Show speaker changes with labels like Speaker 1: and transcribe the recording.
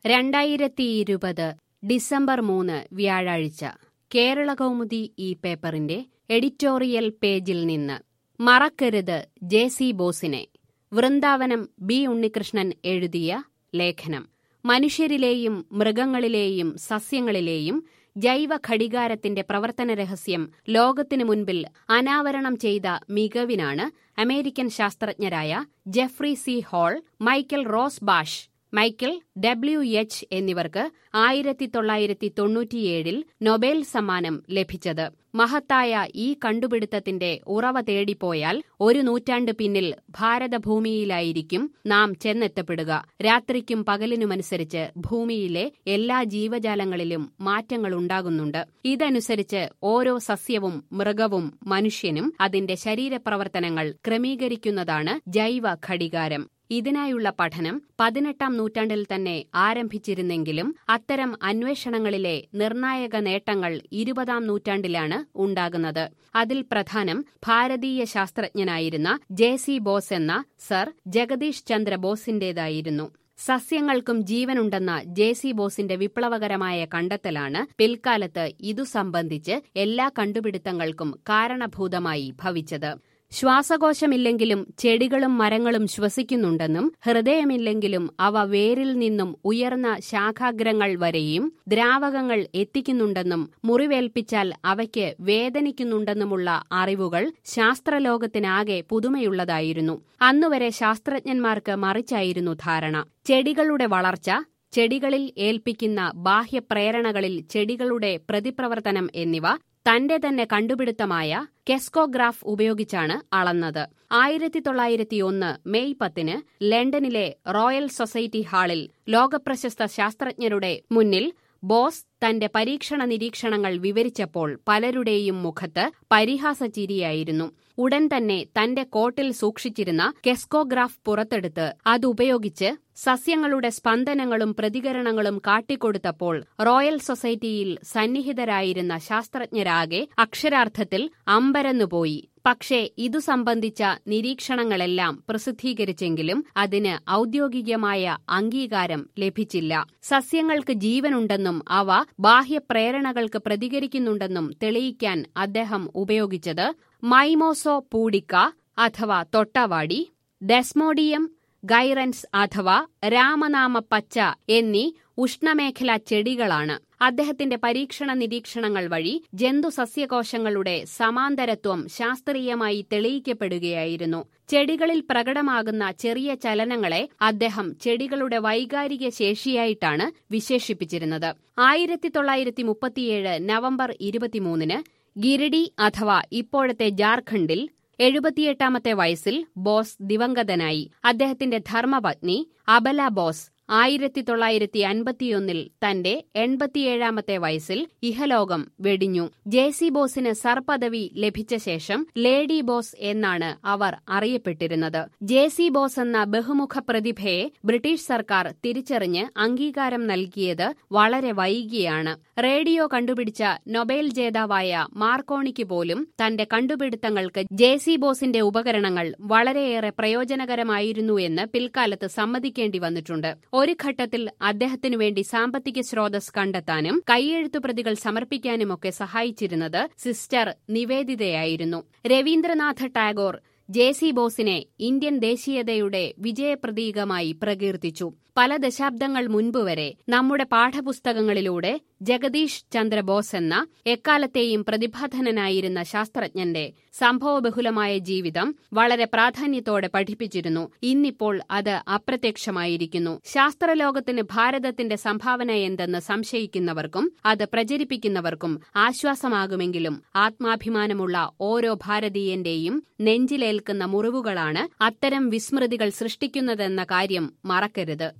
Speaker 1: രണ്ടായിരത്തി ഇരുപത് ഡിസംബർ മൂന്ന് വ്യാഴാഴ്ച കേരളകൗമുദി ഈ പേപ്പറിന്റെ എഡിറ്റോറിയൽ പേജിൽ നിന്ന് മറക്കരുത് ജെ സി ബോസിനെ വൃന്ദാവനം ബി ഉണ്ണികൃഷ്ണൻ എഴുതിയ ലേഖനം മനുഷ്യരിലെയും മൃഗങ്ങളിലെയും സസ്യങ്ങളിലെയും ജൈവ ഘടികാരത്തിന്റെ പ്രവർത്തന രഹസ്യം ലോകത്തിനു മുൻപിൽ അനാവരണം ചെയ്ത മികവിനാണ് അമേരിക്കൻ ശാസ്ത്രജ്ഞരായ Jeffrey C Hall Michael Rosbash Michael W H എന്നിവർക്ക് ആയിരത്തി തൊള്ളായിരത്തി തൊണ്ണൂറ്റിയേഴിൽ നൊബേൽ സമ്മാനം ലഭിച്ചത് മഹത്തായ ഈ കണ്ടുപിടുത്തത്തിന്റെ ഉറവ തേടിപ്പോയാൽ ഒരു നൂറ്റാണ്ട് പിന്നിൽ ഭാരതഭൂമിയിലായിരിക്കും നാം ചെന്നെത്തപ്പെടുക രാത്രിക്കും പകലിനുമനുസരിച്ച് ഭൂമിയിലെ എല്ലാ ജീവജാലങ്ങളിലും മാറ്റങ്ങളുണ്ടാകുന്നുണ്ട് ഇതനുസരിച്ച് ഓരോ സസ്യവും മൃഗവും മനുഷ്യനും അതിന്റെ ശരീരപ്രവർത്തനങ്ങൾ ക്രമീകരിക്കുന്നതാണ് ജൈവ ഘടികാരം ഇതിനായുള്ള പഠനം പതിനെട്ടാം നൂറ്റാണ്ടിൽ തന്നെ ആരംഭിച്ചിരുന്നെങ്കിലും അത്തരം അന്വേഷണങ്ങളിലെ നിർണായക നേട്ടങ്ങൾ ഇരുപതാം നൂറ്റാണ്ടിലാണ് ഉണ്ടാകുന്നത് അതിൽ പ്രധാനം ഭാരതീയ ശാസ്ത്രജ്ഞനായിരുന്ന ജെ സി ബോസ് എന്ന സർ ജഗദീഷ് ചന്ദ്ര ബോസിന്റേതായിരുന്നു സസ്യങ്ങൾക്കും ജീവനുണ്ടെന്ന ജെ സി ബോസിന്റെ വിപ്ലവകരമായ കണ്ടെത്തലാണ് പിൽക്കാലത്ത് ഇതു സംബന്ധിച്ച് എല്ലാ കണ്ടുപിടുത്തങ്ങൾക്കും കാരണഭൂതമായി ഭവിച്ചത് ശ്വാസകോശമില്ലെങ്കിലും ചെടികളും മരങ്ങളും ശ്വസിക്കുന്നുണ്ടെന്നും ഹൃദയമില്ലെങ്കിലും അവ വേരിൽ നിന്നും ഉയർന്ന ശാഖാഗ്രങ്ങൾ വരെയും ദ്രാവകങ്ങൾ എത്തിക്കുന്നുണ്ടെന്നും മുറിവേൽപ്പിച്ചാൽ അവയ്ക്ക് വേദനിക്കുന്നുണ്ടെന്നുമുള്ള അറിവുകൾ ശാസ്ത്രലോകത്തിനാകെ പുതുമയുള്ളതായിരുന്നു അന്നുവരെ ശാസ്ത്രജ്ഞന്മാർക്ക് മറിച്ചായിരുന്നു ധാരണ ചെടികളുടെ വളർച്ച ചെടികളിൽ ഏൽപ്പിക്കുന്ന ബാഹ്യപ്രേരണകളിൽ ചെടികളുടെ പ്രതിപ്രവർത്തനം എന്നിവ തന്റെ തന്നെ കണ്ടുപിടുത്തമായ കെസ്കോഗ്രാഫ് ഉപയോഗിച്ചാണ് അളന്നത് ആയിരത്തി തൊള്ളായിരത്തി ഒന്ന് മെയ് പത്തിന് ലണ്ടനിലെ റോയൽ സൊസൈറ്റി ഹാളിൽ ലോകപ്രശസ്ത ശാസ്ത്രജ്ഞരുടെ മുന്നിൽ ബോസ് തന്റെ പരീക്ഷണ നിരീക്ഷണങ്ങൾ വിവരിച്ചപ്പോൾ പലരുടെയും മുഖത്ത് പരിഹാസചിരിയായിരുന്നു ഉടൻ തന്നെ തന്റെ കോട്ടിൽ സൂക്ഷിച്ചിരുന്ന കെസ്കോഗ്രാഫ് പുറത്തെടുത്ത് അതുപയോഗിച്ച് സസ്യങ്ങളുടെ സ്പന്ദനങ്ങളും പ്രതികരണങ്ങളും കാട്ടിക്കൊടുത്തപ്പോൾ റോയൽ സൊസൈറ്റിയിൽ സന്നിഹിതരായിരുന്ന ശാസ്ത്രജ്ഞരാകെ അക്ഷരാർത്ഥത്തിൽ അമ്പരന്നുപോയി പക്ഷേ ഇതു സംബന്ധിച്ച നിരീക്ഷണങ്ങളെല്ലാം പ്രസിദ്ധീകരിച്ചെങ്കിലും അതിന് ഔദ്യോഗികമായ അംഗീകാരം ലഭിച്ചില്ല സസ്യങ്ങൾക്ക് ജീവനുണ്ടെന്നും അവ ബാഹ്യപ്രേരണകൾക്ക് പ്രതികരിക്കുന്നുണ്ടെന്നും തെളിയിക്കാൻ അദ്ദേഹം ഉപയോഗിച്ചത് മൈമോസോ പൂഡിക്ക അഥവാ തൊട്ടവാടി ഡെസ്മോഡിയം ഗൈറൻസ് അഥവാ രാമനാമ പച്ച എന്നീ ഉഷ്ണമേഖലാ ചെടികളാണ് അദ്ദേഹത്തിന്റെ പരീക്ഷണ നിരീക്ഷണങ്ങൾ വഴി ജന്തു സസ്യകോശങ്ങളുടെ സമാന്തരത്വം ശാസ്ത്രീയമായി തെളിയിക്കപ്പെടുകയായിരുന്നു ചെടികളിൽ പ്രകടമാകുന്ന ചെറിയ ചലനങ്ങളെ അദ്ദേഹം ചെടികളുടെ വൈകാരിക ശേഷിയായിട്ടാണ് വിശേഷിപ്പിച്ചിരുന്നത് ആയിരത്തി തൊള്ളായിരത്തി മുപ്പത്തിയേഴ് നവംബർ ഇരുപത്തിമൂന്നിന് ഗിരിഡി അഥവാ ഇപ്പോഴത്തെ ജാർഖണ്ഡിൽ എഴുപത്തിയെട്ടാമത്തെ വയസ്സിൽ ബോസ് ദിവംഗതനായി അദ്ദേഹത്തിന്റെ ധർമ്മപത്നി അബല ബോസ് ആയിരത്തി തൊള്ളായിരത്തി അൻപത്തിയൊന്നിൽ തന്റെ എൺപത്തിയേഴാമത്തെ വയസ്സിൽ ഇഹലോകം വെടിഞ്ഞു ജെ സി ബോസിന് സർ പദവി ലഭിച്ച ശേഷം ലേഡി ബോസ് എന്നാണ് അവർ അറിയപ്പെട്ടിരുന്നത് ജെ സി ബോസ് എന്ന ബഹുമുഖ പ്രതിഭയെ ബ്രിട്ടീഷ് സർക്കാർ തിരിച്ചറിഞ്ഞ് അംഗീകാരം നൽകിയത് വളരെ വൈകിയാണ് റേഡിയോ കണ്ടുപിടിച്ച നൊബേൽ ജേതാവായ മാർക്കോണിക്ക് പോലും തന്റെ കണ്ടുപിടുത്തങ്ങൾക്ക് ജെ സി ബോസിന്റെ ഉപകരണങ്ങൾ വളരെയേറെ പ്രയോജനകരമായിരുന്നു എന്ന് പിൽക്കാലത്ത് സമ്മതിക്കേണ്ടി വന്നിട്ടുണ്ട് ഒരു ഘട്ടത്തിൽ അദ്ദേഹത്തിനു വേണ്ടി സാമ്പത്തിക സ്രോതസ് കണ്ടെത്താനും കൈയെഴുത്തു പ്രതികൾ സമർപ്പിക്കാനുമൊക്കെ സഹായിച്ചിരുന്നത് സിസ്റ്റർ നിവേദിതയായിരുന്നു രവീന്ദ്രനാഥ ടാഗോർ ജെ സി ബോസിനെ ഇന്ത്യൻ ദേശീയതയുടെ വിജയപ്രതീകമായി പ്രകീർത്തിച്ചു പല ദശാബ്ദങ്ങൾ മുൻപ് വരെ നമ്മുടെ പാഠപുസ്തകങ്ങളിലൂടെ ജഗദീഷ് ചന്ദ്രബോസ് എന്ന എക്കാലത്തെയും പ്രതിഭാധനനായിരുന്ന ശാസ്ത്രജ്ഞന്റെ സംഭവബഹുലമായ ജീവിതം വളരെ പ്രാധാന്യത്തോടെ പഠിപ്പിച്ചിരുന്നു ഇന്നിപ്പോൾ അത് അപ്രത്യക്ഷമായിരിക്കുന്നു ശാസ്ത്രലോകത്തിന് ഭാരതത്തിന്റെ സംഭാവന എന്തെന്ന് സംശയിക്കുന്നവർക്കും അത് പ്രചരിപ്പിക്കുന്നവർക്കും ആശ്വാസമാകുമെങ്കിലും ആത്മാഭിമാനമുള്ള ഓരോ ഭാരതീയന്റെയും നെഞ്ചിലേൽക്കുന്ന മുറിവുകളാണ് അത്തരം വിസ്മൃതികൾ സൃഷ്ടിക്കുന്നതെന്ന കാര്യം മറക്കരുത്